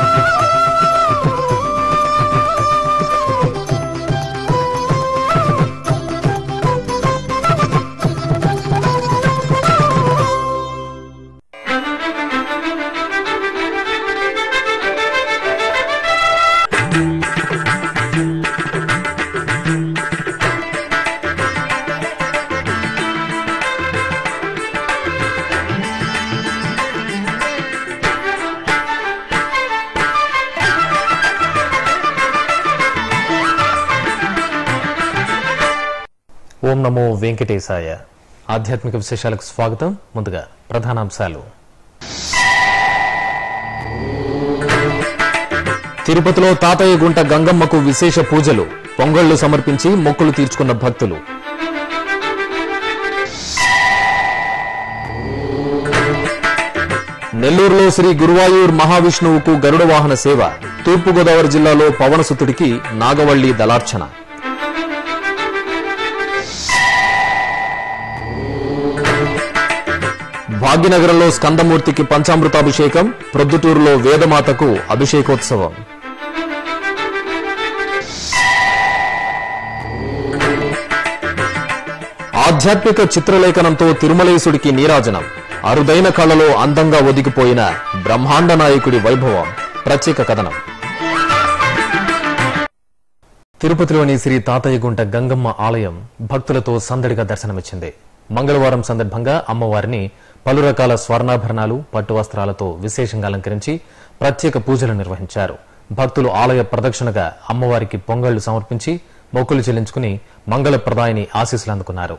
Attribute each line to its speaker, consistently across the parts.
Speaker 1: ఓం నమో వెంకటేశాయ ఆధ్యాత్మిక విశేషాలకు స్వాగతం ముందుగా ప్రధానాంశాలు తిరుపతిలో తాతయ్య గుంట గంగమ్మకు విశేష పూజలు పొంగళ్లు సమర్పించి మొక్కులు తీర్చుకున్న భక్తులు నెల్లూరులో శ్రీ గురువాయూర్ మహావిష్ణువుకు గరుడ వాహన సేవ తూర్పుగోదావరి జిల్లాలో పవనసుతుడికి నాగవల్లి దళార్చన భాగ్యనగరంలో స్కందమూర్తికి పంచామృతాభిషేకం ప్రొద్దుటూరులో వేదమాతకు అభిషేకోత్సవం ఆధ్యాత్మిక చిత్రలేఖనంతో తిరుమలేశుడికి నీరాజనం అరుదైన కళలో అందంగా ఒదిగిపోయిన బ్రహ్మాండ నాయకుడి వైభవం ప్రత్యేక కథనం తిరుపతిలోని శ్రీ తాతయ్యగుంట గంగమ్మ ఆలయం భక్తులతో సందడిగా దర్శనమిచ్చింది మంగళవారం సందర్భంగా అమ్మవారిని పలు రకాల స్వర్ణాభరణాలు పట్టు వస్త్రాలతో విశేషంగా అలంకరించి ప్రత్యేక పూజలు నిర్వహించారు భక్తులు ఆలయ ప్రదక్షిణగా అమ్మవారికి పొంగళ్లు సమర్పించి మొక్కులు చెల్లించుకుని మంగళప్రదాయిని ఆశీస్సులు అందుకున్నారు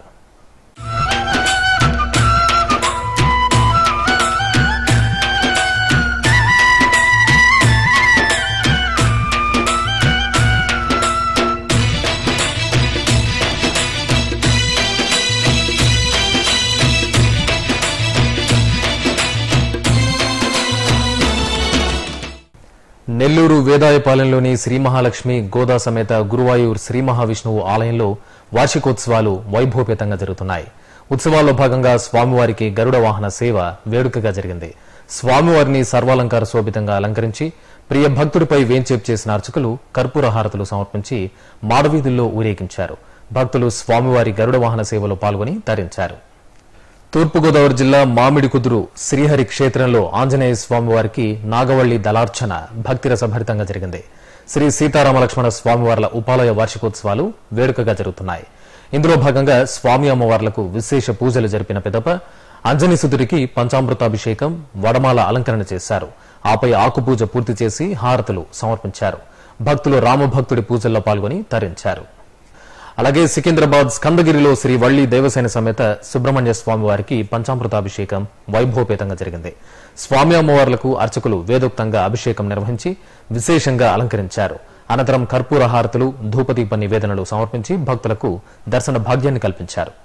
Speaker 1: నెల్లూరు వేదాయపాలెంలోని శ్రీ మహాలక్ష్మి గోదా సమేత గురువాయూర్ శ్రీ మహావిష్ణువు ఆలయంలో వార్షికోత్సవాలు వైభవపేతంగా జరుగుతున్నాయి ఉత్సవాల్లో భాగంగా స్వామివారికి గరుడ వాహన సేవ వేడుకగా జరిగింది స్వామివారిని సర్వాలంకార శోభితంగా అలంకరించి ప్రియ భక్తుడిపై వేంచేపు చేసిన అర్చకులు కర్పూర హారతులు సమర్పించి మాడవీధుల్లో ఊరేగించారు భక్తులు స్వామివారి గరుడ వాహన సేవలో పాల్గొని తరించారు తూర్పుగోదావరి జిల్లా మామిడి కుదురు శ్రీహరి క్షేత్రంలో ఆంజనేయ స్వామివారికి నాగవల్లి దళార్చన భక్తిరసభరితంగా జరిగింది శ్రీ సీతారామ లక్ష్మణ స్వామివార్ల ఉపాలయ వార్షికోత్సవాలు వేడుకగా జరుగుతున్నాయి ఇందులో భాగంగా స్వామి అమ్మవార్లకు విశేష పూజలు జరిపిన పిదప అంజనీసుతుడికి పంచామృతాభిషేకం వడమాల అలంకరణ చేశారు ఆపై ఆకుపూజ పూర్తి చేసి హారతులు సమర్పించారు భక్తులు రామభక్తుడి పూజల్లో పాల్గొని తరించారు అలాగే సికింద్రాబాద్ స్కందగిరిలో శ్రీ వల్లి దేవసేన సమేత సుబ్రహ్మణ్య స్వామి వారికి పంచామృతాభిషేకం వైభవపేతంగా జరిగింది స్వామి అమ్మవార్లకు అర్చకులు వేదోక్తంగా అభిషేకం నిర్వహించి విశేషంగా అలంకరించారు అనంతరం కర్పూర హారతులు ధూపదీప నివేదనలు సమర్పించి భక్తులకు దర్శన భాగ్యాన్ని కల్పించారు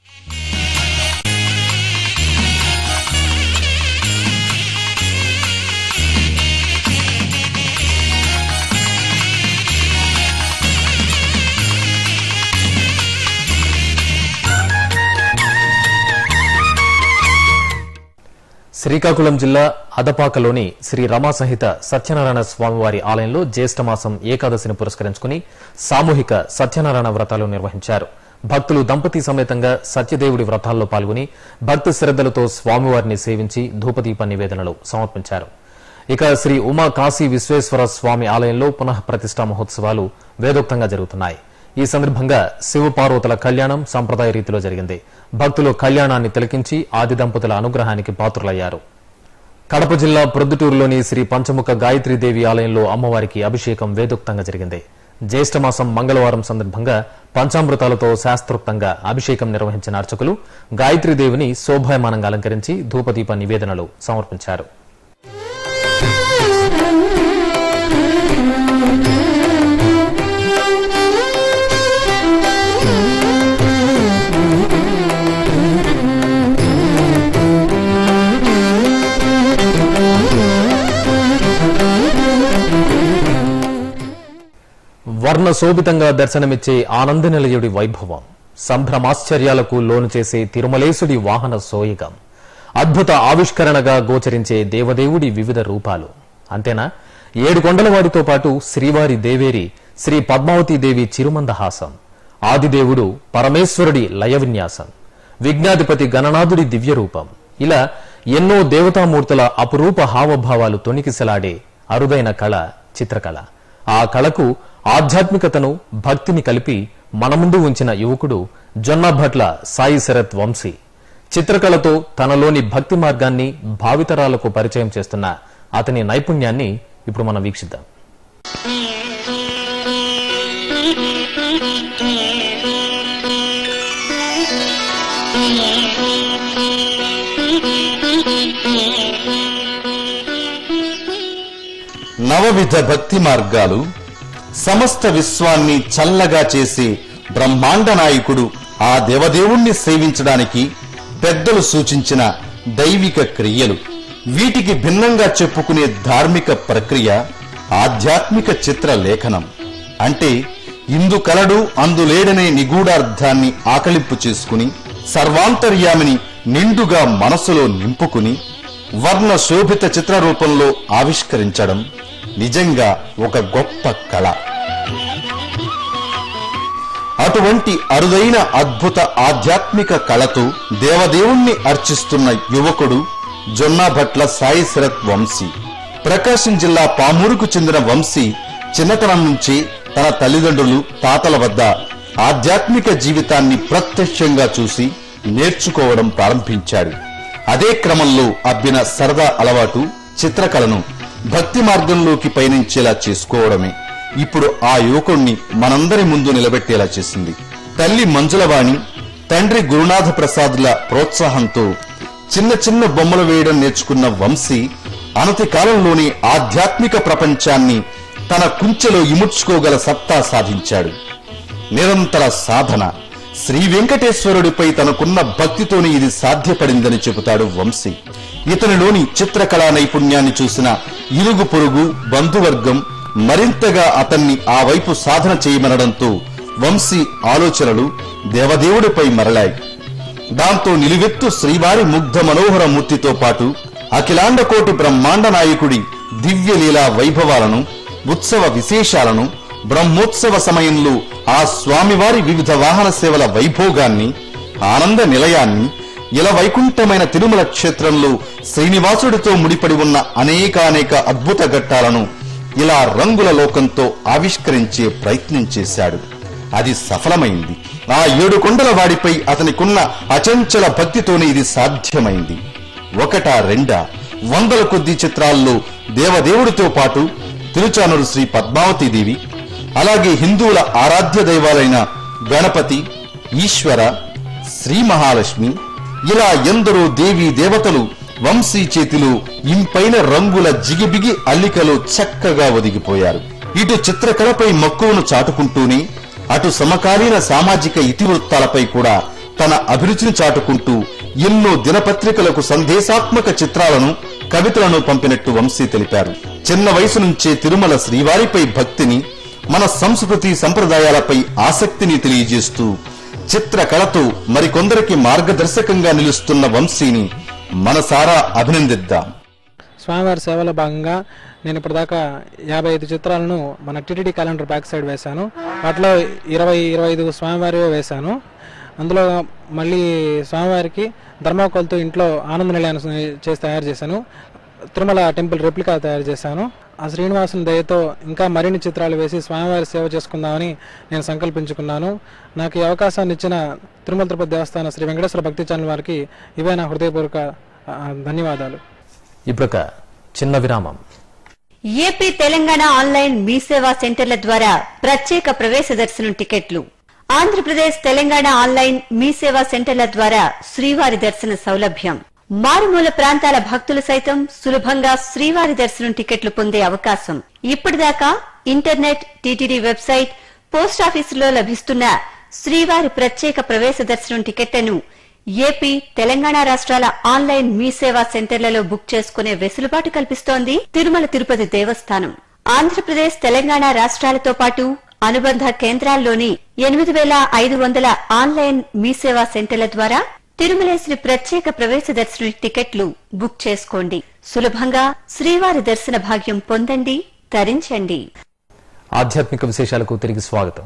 Speaker 1: శ్రీకాకుళం జిల్లా అదపాకలోని శ్రీ రమా సహిత సత్యనారాయణ స్వామివారి ఆలయంలో జ్యేష్ఠమాసం ఏకాదశిని పురస్కరించుకుని సామూహిక సత్యనారాయణ వ్రతాలు నిర్వహించారు భక్తులు దంపతి సమేతంగా సత్యదేవుడి వ్రతాల్లో పాల్గొని భక్తి శ్రద్దలతో స్వామివారిని సేవించి ధూపదీప నివేదనలు సమర్పించారు ఇక శ్రీ ఉమా కాశీ విశ్వేశ్వర స్వామి ఆలయంలో పునః ప్రతిష్టా మహోత్సవాలు వేదోక్తంగా జరుగుతున్నాయి ఈ సందర్భంగా శివపార్వతుల కళ్యాణం సంప్రదాయ రీతిలో జరిగింది భక్తులు కళ్యాణాన్ని తిలకించి ఆది దంపతుల అనుగ్రహానికి పాత్రులయ్యారు కడప జిల్లా ప్రొద్దుటూరులోని శ్రీ పంచముఖ గాయత్రీదేవి ఆలయంలో అమ్మవారికి అభిషేకం వేదోక్తంగా జరిగింది జ్యేష్ఠమాసం మంగళవారం సందర్భంగా పంచామృతాలతో శాస్త్రోక్తంగా అభిషేకం నిర్వహించిన అర్చకులు గాయత్రీదేవిని శోభాయమానంగా అలంకరించి ధూపదీప నివేదనలు సమర్పించారు వర్ణ శోభితంగా దర్శనమిచ్చే ఆనంద నిలయుడి వైభవం సంభ్రమాశ్చర్యాలకు లోను చేసే తిరుమలేశుడి వాహన సోయగం అద్భుత ఆవిష్కరణగా గోచరించే దేవదేవుడి వివిధ రూపాలు అంతేనా ఏడు కొండల వారితో పాటు శ్రీవారి దేవేరి శ్రీ పద్మావతి దేవి చిరుమందహాసం ఆదిదేవుడు పరమేశ్వరుడి లయ విన్యాసం విజ్ఞాధిపతి గణనాథుడి దివ్య రూపం ఇలా ఎన్నో దేవతామూర్తుల అపురూప హావభావాలు తొణికిసలాడే అరుదైన కళ చిత్రకళ ఆ కళకు ఆధ్యాత్మికతను భక్తిని కలిపి మన ముందు ఉంచిన యువకుడు జొన్నభట్ల సాయి శరత్ వంశీ చిత్రకళతో తనలోని భక్తి మార్గాన్ని భావితరాలకు పరిచయం చేస్తున్న అతని నైపుణ్యాన్ని ఇప్పుడు మనం వీక్షిద్దాం
Speaker 2: నవవిధ భక్తి మార్గాలు సమస్త విశ్వాన్ని చల్లగా చేసే బ్రహ్మాండ నాయకుడు ఆ దేవదేవుణ్ణి సేవించడానికి పెద్దలు సూచించిన దైవిక క్రియలు వీటికి భిన్నంగా చెప్పుకునే ధార్మిక ప్రక్రియ ఆధ్యాత్మిక చిత్ర లేఖనం అంటే ఇందు కలడు అందులేడనే నిగూఢార్థాన్ని ఆకలింపు చేసుకుని సర్వాంతర్యామిని నిండుగా మనసులో నింపుకుని వర్ణ శోభిత చిత్ర రూపంలో ఆవిష్కరించడం నిజంగా ఒక గొప్ప కళ అటువంటి అరుదైన అద్భుత ఆధ్యాత్మిక కళతో దేవదేవుణ్ణి అర్చిస్తున్న యువకుడు జొన్నాభట్ల సాయి శరత్ వంశీ ప్రకాశం జిల్లా పామూరుకు చెందిన వంశీ చిన్నతనం నుంచి తన తల్లిదండ్రులు తాతల వద్ద ఆధ్యాత్మిక జీవితాన్ని ప్రత్యక్షంగా చూసి నేర్చుకోవడం ప్రారంభించాడు అదే క్రమంలో అబ్బిన సరదా అలవాటు చిత్రకళను భక్తి మార్గంలోకి పయనించేలా చేసుకోవడమే ఇప్పుడు ఆ యువకుణ్ణి మనందరి ముందు నిలబెట్టేలా చేసింది తల్లి మంజులవాణి తండ్రి గురునాథ ప్రసాద్ల ప్రోత్సాహంతో చిన్న చిన్న బొమ్మలు వేయడం నేర్చుకున్న వంశీ అనతి కాలంలోని ఆధ్యాత్మిక ప్రపంచాన్ని తన కుంచెలో ఇముడ్చుకోగల సత్తా సాధించాడు నిరంతర సాధన శ్రీ వెంకటేశ్వరుడిపై తనకున్న భక్తితోనే ఇది సాధ్యపడిందని చెబుతాడు వంశీ ఇతనిలోని చిత్రకళా నైపుణ్యాన్ని చూసిన ఇరుగు పొరుగు బంధువర్గం మరింతగా అతన్ని ఆ వైపు సాధన చేయమనడంతో వంశీ ఆలోచనలు దేవదేవుడిపై మరలాయి దాంతో నిలువెత్తు శ్రీవారి ముగ్ధ మనోహర మూర్తితో పాటు అఖిలాండకోటి బ్రహ్మాండ నాయకుడి దివ్య లీలా వైభవాలను ఉత్సవ విశేషాలను బ్రహ్మోత్సవ సమయంలో ఆ స్వామివారి వివిధ వాహన సేవల వైభోగాన్ని ఆనంద నిలయాన్ని ఇలా వైకుంఠమైన తిరుమల క్షేత్రంలో శ్రీనివాసుడితో ముడిపడి ఉన్న అనేకానేక అద్భుత ఘట్టాలను ఇలా రంగుల లోకంతో ఆవిష్కరించే ప్రయత్నం చేశాడు అది సఫలమైంది ఆ ఏడు కొండల వాడిపై అతనికున్న అచంచల భక్తితోనే ఇది సాధ్యమైంది ఒకటా రెండా వందల కొద్ది చిత్రాల్లో దేవదేవుడితో పాటు తిరుచానూరు శ్రీ పద్మావతీదేవి అలాగే హిందువుల ఆరాధ్య దైవాలైన గణపతి ఈశ్వర శ్రీ మహాలక్ష్మి ఇలా ఎందరో దేవీ దేవతలు వంశీ చేతిలో ఇంపైన రంగుల జిగిబిగి అల్లికలో చక్కగా ఒదిగిపోయారు ఇటు చిత్రకళపై మక్కువను చాటుకుంటూనే అటు సమకాలీన సామాజిక ఇతివృత్తాలపై కూడా తన అభిరుచిని చాటుకుంటూ ఎన్నో దినపత్రికలకు సందేశాత్మక చిత్రాలను కవితలను పంపినట్టు వంశీ తెలిపారు చిన్న వయసు నుంచే తిరుమల శ్రీవారిపై భక్తిని మన సంస్కృతి సంప్రదాయాలపై ఆసక్తిని తెలియజేస్తూ చిత్రకళతో మరికొందరికి మార్గదర్శకంగా నిలుస్తున్న వంశీని మనసారా అభినందిద్దాం
Speaker 3: స్వామివారి సేవలో భాగంగా నేను ఇప్పటిదాకా యాభై ఐదు చిత్రాలను మన టిటిడి క్యాలెండర్ బ్యాక్ సైడ్ వేశాను వాటిలో ఇరవై ఇరవై ఐదు స్వామివారి వేశాను అందులో మళ్ళీ స్వామివారికి ధర్మాకోల్తో ఇంట్లో ఆనంద నిలయాన్ని చేసి తయారు చేశాను తిరుమల టెంపుల్ రెప్లికా తయారు చేశాను ఆ శ్రీనివాసుని దయతో ఇంకా మరిన్ని చిత్రాలు వేసి స్వామివారి సేవ చేసుకుందామని నేను సంకల్పించుకున్నాను నాకు ఈ అవకాశాన్ని ఇచ్చిన తిరుమల తిరుపతి దేవస్థాన శ్రీ వెంకటేశ్వర భక్తి ఛానల్ వారికి ఇవే నా హృదయపూర్వక ఆ, ధన్యవాదాలు
Speaker 1: ఇప్పుడొక చిన్న విరామం
Speaker 4: ఏపీ తెలంగాణ ఆన్లైన్ మీ సేవా సెంటర్ల ద్వారా ప్రత్యేక ప్రవేశ దర్శనం టికెట్లు ఆంధ్రప్రదేశ్ తెలంగాణ ఆన్లైన్ మీ సేవా సెంటర్ల ద్వారా శ్రీవారి దర్శన సౌలభ్యం మారుమూల ప్రాంతాల భక్తులు సైతం సులభంగా శ్రీవారి దర్శనం టికెట్లు పొందే అవకాశం ఇప్పటిదాకా ఇంటర్నెట్ టీటీడీ వెబ్సైట్ పోస్టాఫీసులో లభిస్తున్న శ్రీవారి ప్రత్యేక ప్రవేశ దర్శనం టికెట్లను ఏపీ తెలంగాణ రాష్ట్రాల ఆన్లైన్ మీ సేవా సెంటర్లలో బుక్ చేసుకునే వెసులుబాటు కల్పిస్తోంది తిరుమల తిరుపతి దేవస్థానం ఆంధ్రప్రదేశ్ తెలంగాణ రాష్ట్రాలతో పాటు అనుబంధ కేంద్రాల్లోని ఎనిమిది వేల ఐదు వందల ఆన్లైన్ మీ సేవా సెంటర్ల ద్వారా తిరుమలేశ్వరి ప్రత్యేక ప్రవేశ దర్శన టికెట్లు బుక్ చేసుకోండి సులభంగా శ్రీవారి దర్శన భాగ్యం పొందండి తరించండి
Speaker 1: ఆధ్యాత్మిక విశేషాలకు తిరిగి స్వాగతం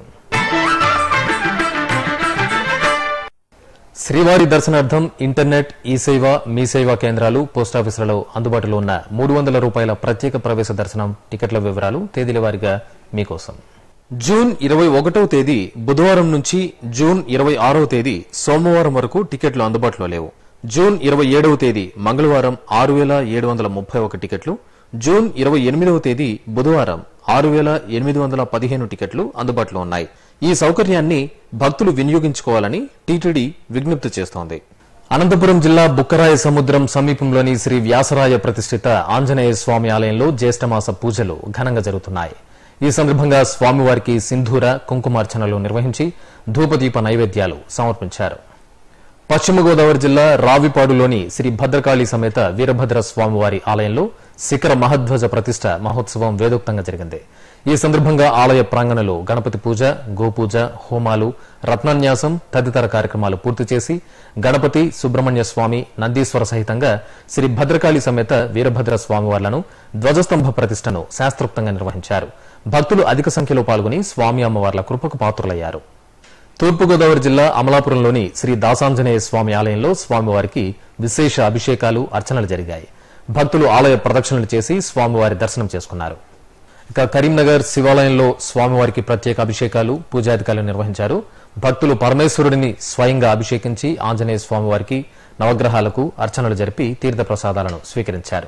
Speaker 1: శ్రీవారి దర్శనార్థం ఇంటర్నెట్ ఈ సేవ మీ సేవా కేంద్రాలు పోస్టాఫీసులలో అందుబాటులో ఉన్న మూడు వందల రూపాయల ప్రత్యేక ప్రవేశ దర్శనం టికెట్ల వివరాలు తేదీల వారీగా మీకోసం జూన్ ఇరవై ఒకటవ తేదీ బుధవారం నుంచి జూన్ ఇరవై ఆరవ తేదీ సోమవారం వరకు టికెట్లు అందుబాటులో లేవు జూన్ ఇరవై ఏడవ తేదీ మంగళవారం ఆరు వేల ఏడు వందల ముప్పై ఒక టికెట్లు జూన్ ఇరవై ఎనిమిదవ తేదీ బుధవారం ఆరు వేల ఎనిమిది వందల పదిహేను టికెట్లు అందుబాటులో ఉన్నాయి ఈ సౌకర్యాన్ని భక్తులు వినియోగించుకోవాలని టీటీడీ విజ్ఞప్తి చేస్తోంది అనంతపురం జిల్లా బుక్కరాయ సముద్రం సమీపంలోని శ్రీ వ్యాసరాయ ప్రతిష్ఠిత ఆంజనేయ స్వామి ఆలయంలో జ్యేష్ఠమాస పూజలు ఘనంగా జరుగుతున్నాయి ఈ సందర్భంగా స్వామివారికి సింధూర కుంకుమార్చనలు నిర్వహించి ధూపదీప నైవేద్యాలు సమర్పించారు పశ్చిమ గోదావరి జిల్లా రావిపాడులోని శ్రీ భద్రకాళి సమేత వీరభద్ర స్వామివారి ఆలయంలో శిఖర మహధ్వజ ప్రతిష్ట మహోత్సవం వేదోక్తంగా జరిగింది ఈ సందర్భంగా ఆలయ ప్రాంగణంలో గణపతి పూజ గోపూజ హోమాలు రత్నాన్యాసం తదితర కార్యక్రమాలు పూర్తి చేసి గణపతి సుబ్రహ్మణ్య స్వామి నందీశ్వర సహితంగా శ్రీ భద్రకాళి సమేత వీరభద్ర స్వామివార్లను ధ్వజస్తంభ ప్రతిష్టను శాస్త్రోక్తంగా నిర్వహించారు భక్తులు అధిక సంఖ్యలో పాల్గొని స్వామి అమ్మవార్ల కృపకు పాత్రులయ్యారు తూర్పుగోదావరి జిల్లా అమలాపురంలోని శ్రీ దాసాంజనేయ స్వామి ఆలయంలో స్వామివారికి విశేష అభిషేకాలు అర్చనలు జరిగాయి భక్తులు ఆలయ ప్రదక్షిణలు చేసి స్వామివారి దర్శనం చేసుకున్నారు ఇక కరీంనగర్ శివాలయంలో స్వామివారికి ప్రత్యేక అభిషేకాలు పూజాధికారులు నిర్వహించారు భక్తులు పరమేశ్వరుడిని స్వయంగా అభిషేకించి ఆంజనేయ స్వామివారికి నవగ్రహాలకు అర్చనలు జరిపి తీర్థ ప్రసాదాలను స్వీకరించారు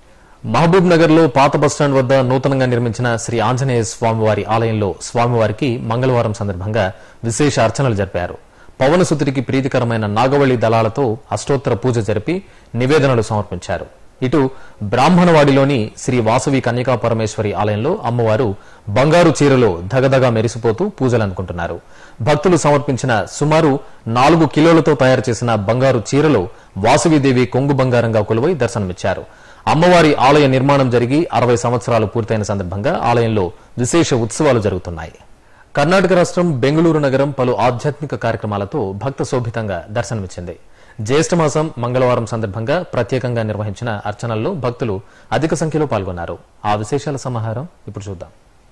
Speaker 1: మహబూబ్ నగర్ లో పాత బస్టాండ్ వద్ద నూతనంగా నిర్మించిన శ్రీ ఆంజనేయ స్వామివారి ఆలయంలో స్వామివారికి మంగళవారం సందర్భంగా విశేష అర్చనలు జరిపారు పవనసుతుడికి ప్రీతికరమైన నాగవళి దళాలతో అష్టోత్తర పూజ జరిపి నివేదనలు సమర్పించారు ఇటు బ్రాహ్మణవాడిలోని శ్రీ వాసవి కన్యకా పరమేశ్వరి ఆలయంలో అమ్మవారు బంగారు చీరలో ధగధగా మెరిసిపోతూ పూజలు అందుకుంటున్నారు భక్తులు సమర్పించిన సుమారు నాలుగు కిలోలతో తయారు చేసిన బంగారు చీరలో వాసవిదేవి కొంగు బంగారంగా కొలువై దర్శనమిచ్చారు అమ్మవారి ఆలయ నిర్మాణం జరిగి అరవై సంవత్సరాలు పూర్తయిన సందర్భంగా ఆలయంలో విశేష ఉత్సవాలు జరుగుతున్నాయి కర్ణాటక రాష్ట్రం బెంగళూరు నగరం పలు ఆధ్యాత్మిక కార్యక్రమాలతో భక్త శోభితంగా దర్శనమిచ్చింది జ్యేష్ఠమాసం మంగళవారం సందర్భంగా ప్రత్యేకంగా నిర్వహించిన అర్చనల్లో భక్తులు అధిక సంఖ్యలో పాల్గొన్నారు ఆ విశేషాల సమాహారం ఇప్పుడు చూద్దాం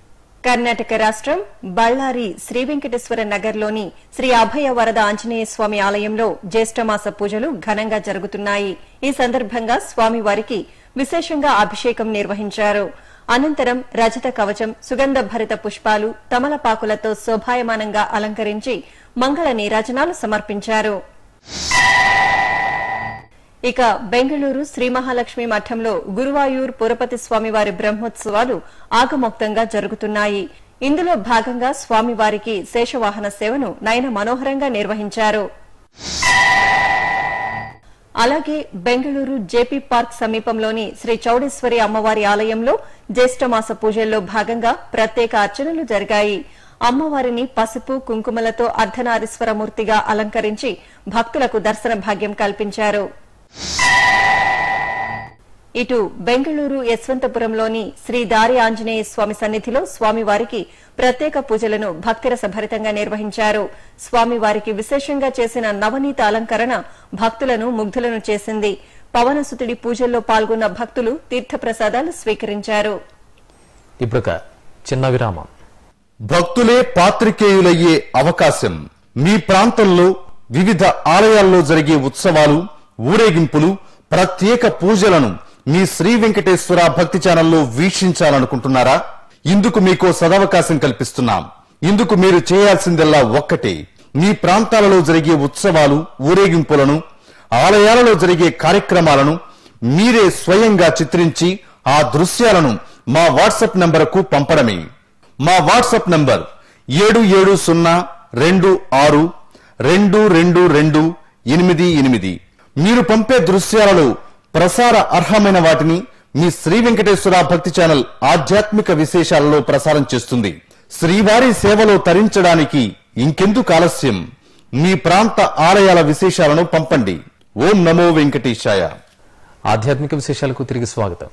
Speaker 5: కర్ణాటక రాష్ట్రం బళ్ళారి శ్రీ వెంకటేశ్వర నగర్లోని శ్రీ అభయ వరద ఆంజనేయ స్వామి ఆలయంలో జ్యేష్ఠమాస పూజలు ఘనంగా జరుగుతున్నాయి ఈ సందర్భంగా స్వామివారికి విశేషంగా అభిషేకం నిర్వహించారు అనంతరం రజత కవచం సుగంధ భరిత పుష్పాలు తమలపాకులతో శోభాయమానంగా అలంకరించి మంగళ నీరాజనాలు సమర్పించారు ఇక బెంగళూరు శ్రీ మహాలక్ష్మి మఠంలో గురువాయూర్ పురపతి స్వామివారి బ్రహ్మోత్సవాలు ఆగమోక్తంగా జరుగుతున్నాయి ఇందులో భాగంగా స్వామివారికి శేషవాహన సేవను నయన మనోహరంగా నిర్వహించారు అలాగే బెంగళూరు జేపీ పార్క్ సమీపంలోని శ్రీ చౌడేశ్వరి అమ్మవారి ఆలయంలో జ్యేష్ఠమాస పూజల్లో భాగంగా ప్రత్యేక అర్చనలు జరిగాయి అమ్మవారిని పసుపు కుంకుమలతో అర్ధనారీశ్వరమూర్తిగా అలంకరించి భక్తులకు దర్శన భాగ్యం కల్పించారు ఇటు బెంగళూరు యశ్వంతపురంలోని శ్రీ దారి ఆంజనేయ స్వామి సన్నిధిలో స్వామివారికి ప్రత్యేక పూజలను భక్తిరస భరితంగా నిర్వహించారు స్వామివారికి విశేషంగా చేసిన నవనీత అలంకరణ భక్తులను ముగ్ధులను చేసింది పవనసుతుడి పూజల్లో పాల్గొన్న భక్తులు తీర్థప్రసాదాలు స్వీకరించారు
Speaker 1: ఇప్పుడొక చిన్న విరామం
Speaker 2: భక్తులే పాత్రికేయులయ్యే అవకాశం మీ ప్రాంతంలో వివిధ ఆలయాల్లో జరిగే ఉత్సవాలు ఊరేగింపులు ప్రత్యేక పూజలను మీ శ్రీ వెంకటేశ్వర భక్తి ఛానల్లో వీక్షించాలనుకుంటున్నారా ఇందుకు మీకో సదవకాశం కల్పిస్తున్నాం ఇందుకు మీరు చేయాల్సిందల్లా ఒక్కటే మీ ప్రాంతాలలో జరిగే ఉత్సవాలు ఊరేగింపులను ఆలయాలలో జరిగే కార్యక్రమాలను మీరే స్వయంగా చిత్రించి ఆ దృశ్యాలను మా వాట్సాప్ నంబరుకు పంపడమే మా వాట్సాప్ నంబర్ ఏడు ఏడు సున్నా రెండు ఆరు రెండు రెండు రెండు ఎనిమిది ఎనిమిది మీరు పంపే దృశ్యాలలో ప్రసార అర్హమైన వాటిని మీ శ్రీ వెంకటేశ్వర భక్తి ఛానల్ ఆధ్యాత్మిక విశేషాలలో ప్రసారం చేస్తుంది శ్రీవారి సేవలో తరించడానికి ఇంకెందుకు ఆలస్యం మీ ప్రాంత ఆలయాల విశేషాలను పంపండి ఓం నమో వెంకటేశాయ
Speaker 1: ఆధ్యాత్మిక విశేషాలకు తిరిగి స్వాగతం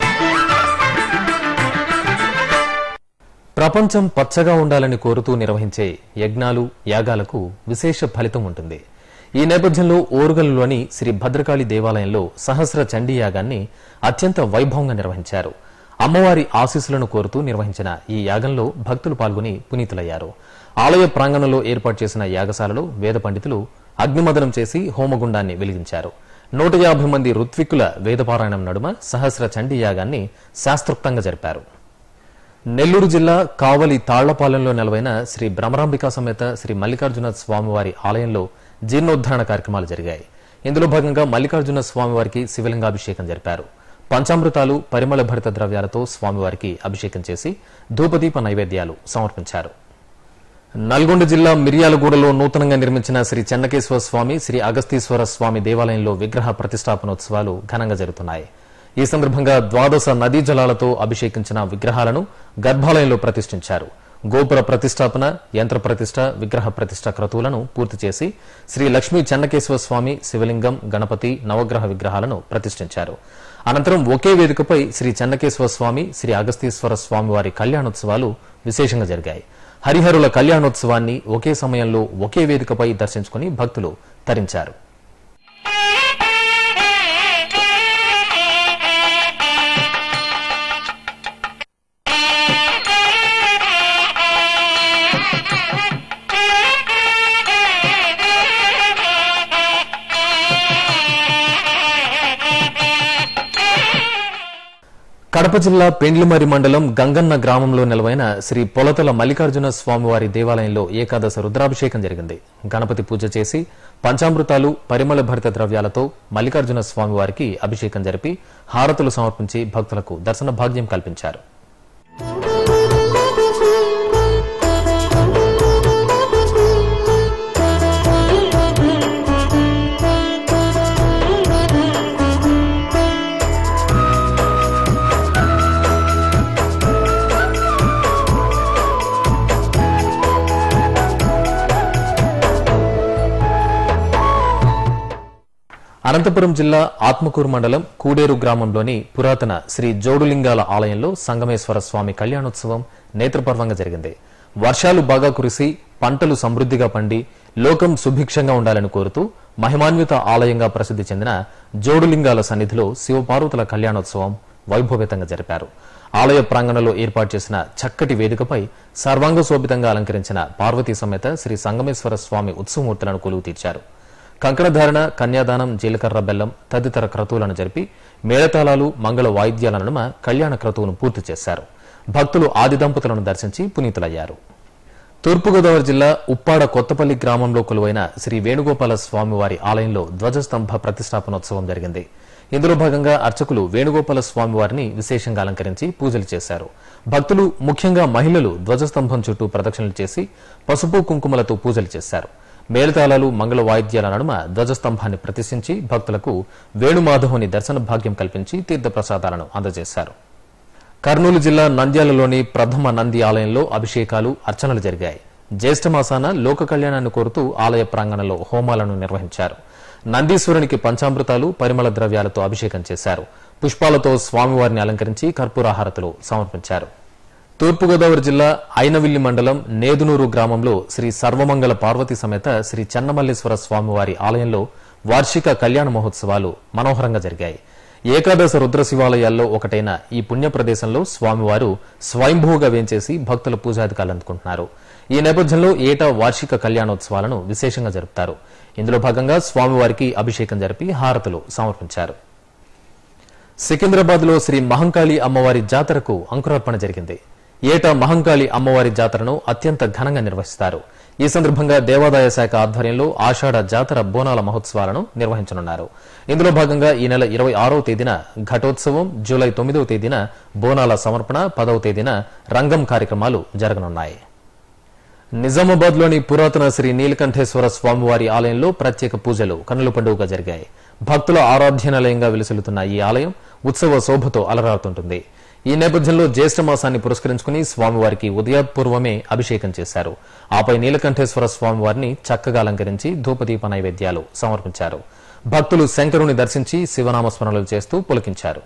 Speaker 1: ప్రపంచం పచ్చగా ఉండాలని కోరుతూ నిర్వహించే యజ్ఞాలు యాగాలకు విశేష ఫలితం ఉంటుంది ఈ నేపథ్యంలో ఓరుగల్లులోని శ్రీ భద్రకాళి దేవాలయంలో సహస్ర చండీ యాగాన్ని అత్యంత వైభవంగా నిర్వహించారు అమ్మవారి ఆశీస్సులను కోరుతూ నిర్వహించిన ఈ యాగంలో భక్తులు పాల్గొని పునీతులయ్యారు ఆలయ ప్రాంగణంలో ఏర్పాటు చేసిన యాగశాలలో వేద పండితులు అగ్నిమదనం చేసి హోమగుండాన్ని వెలిగించారు నూట యాభై మంది ఋత్విక్కుల వేదపారాయణం నడుమ సహస్ర చండీ యాగాన్ని శాస్త్రోక్తంగా జరిపారు నెల్లూరు జిల్లా కావలి తాళ్లపాలెంలో నెలవైన శ్రీ భ్రమరాంబికా సమేత శ్రీ మల్లికార్జున స్వామివారి ఆలయంలో జీర్ణోద్ధరణ కార్యక్రమాలు జరిగాయి ఇందులో భాగంగా మల్లికార్జున స్వామివారికి శివలింగాభిషేకం జరిపారు పంచామృతాలు పరిమళ భరిత ద్రవ్యాలతో స్వామివారికి అభిషేకం చేసి ధూపదీప నైవేద్యాలు సమర్పించారు నల్గొండ జిల్లా మిర్యాలగూడలో నూతనంగా నిర్మించిన శ్రీ చెన్నకేశ్వర స్వామి శ్రీ అగస్తీశ్వర స్వామి దేవాలయంలో విగ్రహ ప్రతిష్టాపనోత్సవాలు ఘనంగా జరుగుతున్నాయి ఈ సందర్భంగా ద్వాదశ నదీ జలాలతో అభిషేకించిన విగ్రహాలను గర్భాలయంలో ప్రతిష్ఠించారు గోపుర ప్రతిష్టాపన యంత్ర ప్రతిష్ట విగ్రహ ప్రతిష్ట క్రతువులను పూర్తి చేసి శ్రీ లక్ష్మీ చెన్నకేశ్వర స్వామి శివలింగం గణపతి నవగ్రహ విగ్రహాలను ప్రతిష్ఠించారు అనంతరం ఒకే వేదికపై శ్రీ చెన్నకేశ్వర స్వామి శ్రీ అగస్తీశ్వర స్వామి వారి కళ్యాణోత్సవాలు విశేషంగా జరిగాయి హరిహరుల కళ్యాణోత్సవాన్ని ఒకే సమయంలో ఒకే వేదికపై దర్శించుకుని భక్తులు తరించారు కడప జిల్లా పెండ్లిమరి మండలం గంగన్న గ్రామంలో నెలవైన శ్రీ పొలతల మల్లికార్జున స్వామివారి దేవాలయంలో ఏకాదశ రుద్రాభిషేకం జరిగింది గణపతి పూజ చేసి పంచామృతాలు పరిమళ భరిత ద్రవ్యాలతో మల్లికార్జున స్వామివారికి అభిషేకం జరిపి హారతులు సమర్పించి భక్తులకు దర్శన భాగ్యం కల్పించారు అనంతపురం జిల్లా ఆత్మకూరు మండలం కూడేరు గ్రామంలోని పురాతన శ్రీ జోడులింగాల ఆలయంలో సంగమేశ్వర స్వామి కళ్యాణోత్సవం నేత్రపర్వంగా జరిగింది వర్షాలు బాగా కురిసి పంటలు సమృద్ధిగా పండి లోకం సుభిక్షంగా ఉండాలని కోరుతూ మహిమాన్విత ఆలయంగా ప్రసిద్ధి చెందిన జోడులింగాల సన్నిధిలో శివపార్వతుల కళ్యాణోత్సవం వైభవేతంగా జరిపారు ఆలయ ప్రాంగణంలో ఏర్పాటు చేసిన చక్కటి వేదికపై సర్వాంగ శోభితంగా అలంకరించిన పార్వతీ సమేత శ్రీ సంగమేశ్వర స్వామి ఉత్సవమూర్తులను కొలువు తీర్చారు కంకణధారణ కన్యాదానం జీలకర్ర బెల్లం తదితర క్రతువులను జరిపి మేళతాళాలు మంగళ వాయిద్యాల నడుమ కళ్యాణ క్రతువును పూర్తి చేశారు భక్తులు ఆది దంపతులను దర్శించి పునీతులయ్యారు తూర్పుగోదావరి జిల్లా ఉప్పాడ కొత్తపల్లి గ్రామంలో కొలువైన శ్రీ వేణుగోపాల స్వామివారి ఆలయంలో ధ్వజస్తంభ ప్రతిష్టాపనోత్సవం జరిగింది ఇందులో భాగంగా అర్చకులు వేణుగోపాల స్వామివారిని విశేషంగా అలంకరించి పూజలు చేశారు భక్తులు ముఖ్యంగా మహిళలు ధ్వజస్తంభం చుట్టూ ప్రదక్షిణలు చేసి పసుపు కుంకుమలతో పూజలు చేశారు మేళతాళాలు మంగళ వాయిద్యాల నడుమ ధ్వజస్తంభాన్ని ప్రతిష్ఠించి భక్తులకు వేణుమాధవుని దర్శన భాగ్యం కల్పించి తీర్థప్రసాదాలను అందజేశారు కర్నూలు జిల్లా నంద్యాలలోని ప్రథమ నంది ఆలయంలో అభిషేకాలు అర్చనలు జరిగాయి జ్యేష్ఠమాసాన లోక కళ్యాణాన్ని కోరుతూ ఆలయ ప్రాంగణంలో హోమాలను నిర్వహించారు నందీశ్వరునికి పంచామృతాలు పరిమళ ద్రవ్యాలతో అభిషేకం చేశారు పుష్పాలతో స్వామివారిని అలంకరించి కర్పూరాహారతులు సమర్పించారు తూర్పుగోదావరి జిల్లా ఐనవిల్లి మండలం నేదునూరు గ్రామంలో శ్రీ సర్వమంగళ పార్వతీ సమేత శ్రీ చెన్నమల్లేశ్వర స్వామివారి ఆలయంలో వార్షిక కళ్యాణ మహోత్సవాలు మనోహరంగా జరిగాయి ఏకాదశ రుద్ర శివాలయాల్లో ఒకటైన ఈ పుణ్య ప్రదేశంలో స్వామివారు స్వయంభూగా వేంచేసి భక్తుల పూజాధికారులు అందుకుంటున్నారు ఈ నేపథ్యంలో ఏటా వార్షిక కళ్యాణోత్సవాలను విశేషంగా జరుపుతారు ఇందులో భాగంగా స్వామివారికి అభిషేకం జరిపి హారతులు సమర్పించారు సికింద్రాబాద్ లో శ్రీ మహంకాళి అమ్మవారి జాతరకు అంకురార్పణ జరిగింది ఏటా మహంకాళి అమ్మవారి జాతరను అత్యంత ఘనంగా నిర్వహిస్తారు ఈ సందర్భంగా దేవాదాయ శాఖ ఆధ్వర్యంలో ఆషాఢ జాతర బోనాల మహోత్సవాలను నిర్వహించనున్నారు ఇందులో భాగంగా ఈ నెల ఇరవై ఆరవ తేదీన ఘటోత్సవం జూలై తొమ్మిదవ తేదీన బోనాల సమర్పణ పదవ తేదీన రంగం కార్యక్రమాలు జరగనున్నాయి నిజామాబాద్ లోని పురాతన శ్రీ నీలకంఠేశ్వర స్వామివారి ఆలయంలో ప్రత్యేక పూజలు కన్నుల పండుగగా జరిగాయి భక్తుల ఆరాధ్యనాలయంగా విలసిల్లుతున్న ఈ ఆలయం ఉత్సవ శోభతో అలరారుతుంటుంది ఈ నేపథ్యంలో జ్యేష్ఠ మాసాన్ని పురస్కరించుకుని స్వామివారికి ఉదయపూర్వమే అభిషేకం చేశారు ఆపై నీలకంఠేశ్వర స్వామివారిని చక్కగా అలంకరించి ధూపదీప నైవేద్యాలు సమర్పించారు భక్తులు శంకరుని దర్శించి శివనామస్మరణలు చేస్తూ పులకించారు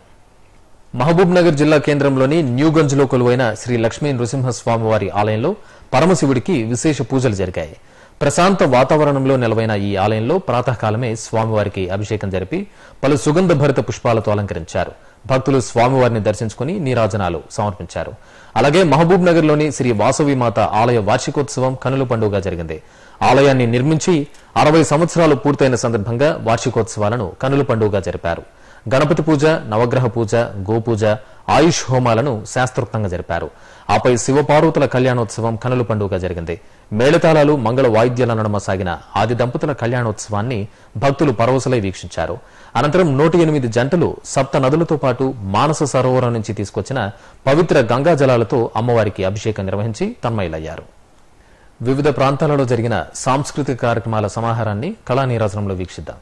Speaker 1: మహబూబ్ నగర్ జిల్లా కేంద్రంలోని న్యూగంజ్లో కొలువైన శ్రీ లక్ష్మీ నృసింహస్వామివారి ఆలయంలో పరమశివుడికి విశేష పూజలు జరిగాయి ప్రశాంత వాతావరణంలో నెలవైన ఈ ఆలయంలో ప్రాతకాలమే స్వామివారికి అభిషేకం జరిపి పలు సుగంధ భరిత పుష్పాలతో అలంకరించారు భక్తులు స్వామివారిని దర్శించుకుని నీరాజనాలు సమర్పించారు అలాగే మహబూబ్ నగర్ లోని శ్రీ వాసవి మాత ఆలయ వార్షికోత్సవం కనుల పండుగ జరిగింది ఆలయాన్ని నిర్మించి అరవై సంవత్సరాలు పూర్తయిన సందర్భంగా వార్షికోత్సవాలను కనుల పండుగ జరిపారు గణపతి పూజ నవగ్రహ పూజ గోపూజ ఆయుష్ హోమాలను శాస్త్రోక్తంగా జరిపారు ఆపై శివపార్వతుల కళ్యాణోత్సవం కనుల పండుగ జరిగింది మేళతాళాలు మంగళ వాయిద్యాల నడుమ సాగిన ఆది దంపతుల కళ్యాణోత్సవాన్ని భక్తులు పరవశలై వీక్షించారు అనంతరం నూట ఎనిమిది జంటలు సప్త నదులతో పాటు మానస సరోవరం నుంచి తీసుకొచ్చిన పవిత్ర గంగా జలాలతో అమ్మవారికి అభిషేకం నిర్వహించి తన్మయులయ్యారు వివిధ ప్రాంతాలలో జరిగిన సాంస్కృతిక కార్యక్రమాల సమాహారాన్ని కళా నీరాజనంలో వీక్షిద్దాం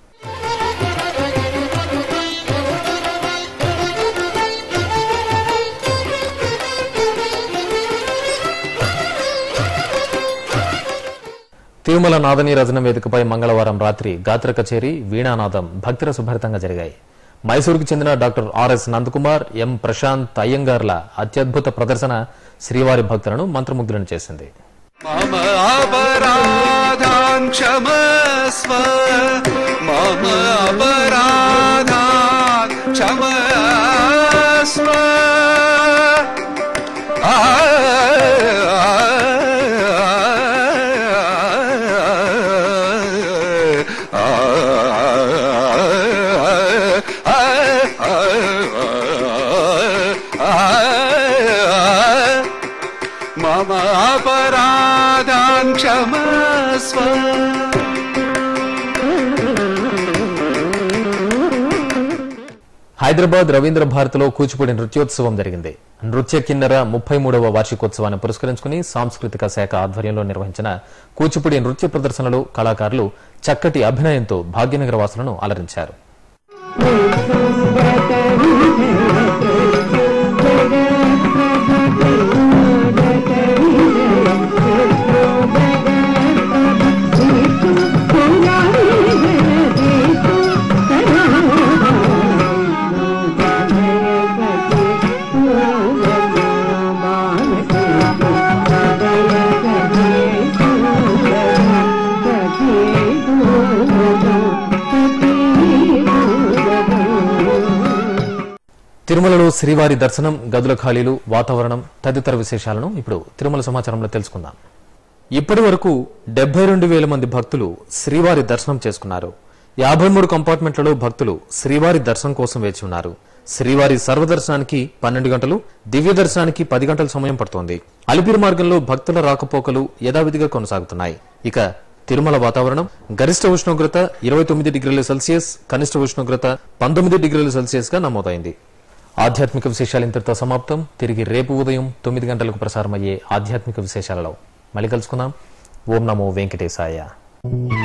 Speaker 1: తిరుమల నాదనీరాజనం వేదికపై మంగళవారం రాత్రి గాత్ర కచేరీ వీణానాదం భక్తిర సుభరితంగా జరిగాయి మైసూరుకు చెందిన doctor RS Nandakumar M Prashanth అయ్యంగార్ల అత్యద్భుత ప్రదర్శన శ్రీవారి భక్తులను మంత్రముగ్ధులను చేసింది
Speaker 6: मम अपराधान् क्षमस्व मम अपराधान् क्षमस्व आ, आ, मम अपराधान् क्षमस्व
Speaker 1: హైదరాబాద్ రవీంద్ర భారతిలో కూచిపూడి నృత్యోత్సవం జరిగింది నృత్య కిన్నెర ముప్పై మూడవ వార్షికోత్సవాన్ని పురస్కరించుకుని సాంస్కృతిక శాఖ ఆధ్వర్యంలో నిర్వహించిన కూచిపూడి నృత్య ప్రదర్శనలో కళాకారులు చక్కటి అభినయంతో భాగ్యనగర వాసులను అలరించారు తిరుమలలో శ్రీవారి దర్శనం గదుల ఖాళీలు వాతావరణం తదితర విశేషాలను ఇప్పుడు తిరుమల సమాచారంలో తెలుసుకుందాం ఇప్పటి వరకు డెబ్బై రెండు వేల మంది భక్తులు శ్రీవారి దర్శనం చేసుకున్నారు యాభై మూడు కంపార్ట్మెంట్లలో భక్తులు శ్రీవారి దర్శనం కోసం వేచి ఉన్నారు శ్రీవారి సర్వదర్శనానికి పన్నెండు గంటలు దివ్య దర్శనానికి పది గంటల సమయం పడుతోంది అలిపిరి మార్గంలో భక్తుల రాకపోకలు యథావిధిగా కొనసాగుతున్నాయి ఇక తిరుమల వాతావరణం గరిష్ట ఉష్ణోగ్రత ఇరవై తొమ్మిది డిగ్రీల సెల్సియస్ కనిష్ట ఉష్ణోగ్రత పంతొమ్మిది డిగ్రీల సెల్సియస్ గా నమోదైంది ఆధ్యాత్మిక విశేషాలు ఇంతటితో సమాప్తం తిరిగి రేపు ఉదయం తొమ్మిది గంటలకు ప్రసారమయ్యే ఆధ్యాత్మిక విశేషాలలో మళ్ళీ కలుసుకుందాం ఓం నమో వెంకటేశాయ